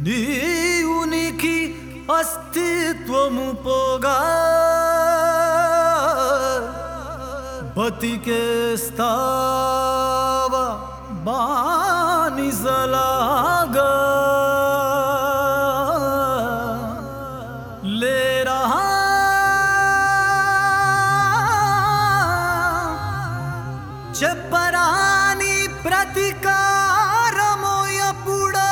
నీ ఉనికి అస్తిత్వము పోగా బతికేస్తావా బానిసలాగా లేరా చెప్పరాని ప్రతికారము ఎప్పుడో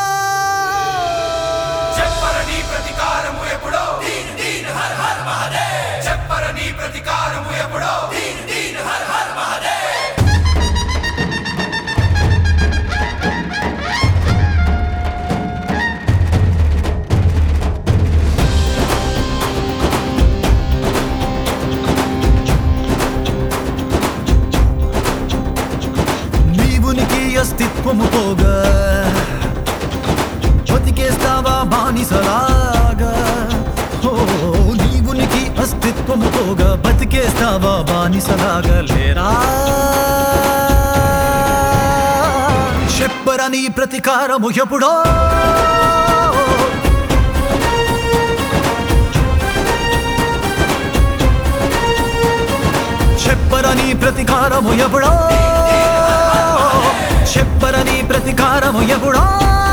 చెప్పరని ప్రతికారము ఎప్పుడో దీన్ దీన్ హర్ హర్ మహదేవ్ చెప్పరని ప్రతికారము ఎప్పుడో దీన్ దీన్ హర్ హర్ మహదేవ్ నీవునికి అస్తిత్వము పోగా బతికేస్తావా బానిసలాగా ఓ నీవునికి అస్తిత్వము పోగా బతికేస్తావా బానిసలాగా లేరా చెప్పరని ప్రతికారము ఎప్పుడో చెప్పరని ప్రతికారము ఎప్పుడో చెప్పరని ప్రతికారము ఎప్పుడో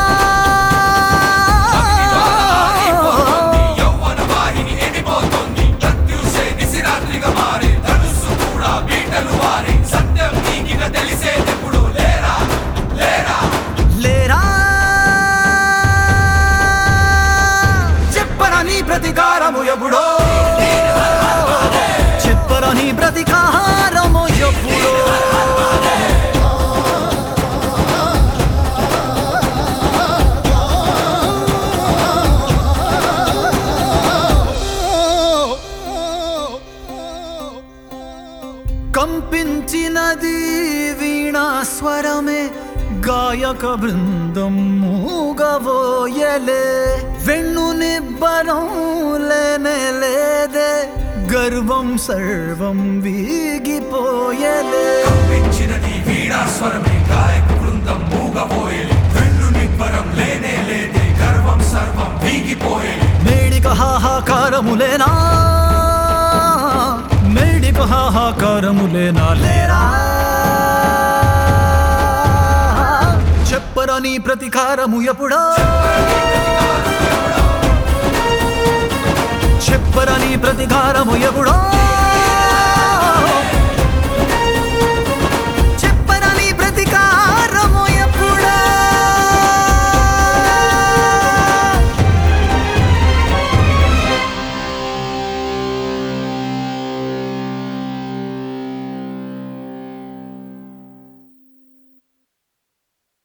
అయిపోతుంది యౌవన వాహిని ఎండిపోతుంది ప్రత్యూషే నిసిరాత్రిగా మారి ధనుస్సు కూడా బీటలు వారి సత్యం నీకిన తెలిసేదెప్పుడు లేరా లేరా లేరా చెప్పరని ప్రతికారము ఎప్పుడో చెప్పరని ప్రతికారము ఎప్పుడో కంపించినది వీణా స్వరమే గాయక బృందం మూగబోయలే వెన్ను నిబ్బరం లేనే లేదే గర్వం సర్వం వీగిపోయలే పెంచినది వీణాస్వరమే గాయక బృందం మూగబోయేలి వెన్ను నిబ్బరం లేనే లేదే గర్వం సర్వం వీగిపోయేలి మేడిక హాహాకారములేనా మేడిక హాహాకారములేనా లేరా చెప్పరని ప్రతికారము ఎప్పుడో చెప్పరని ప్రతికారము ఎప్పుడో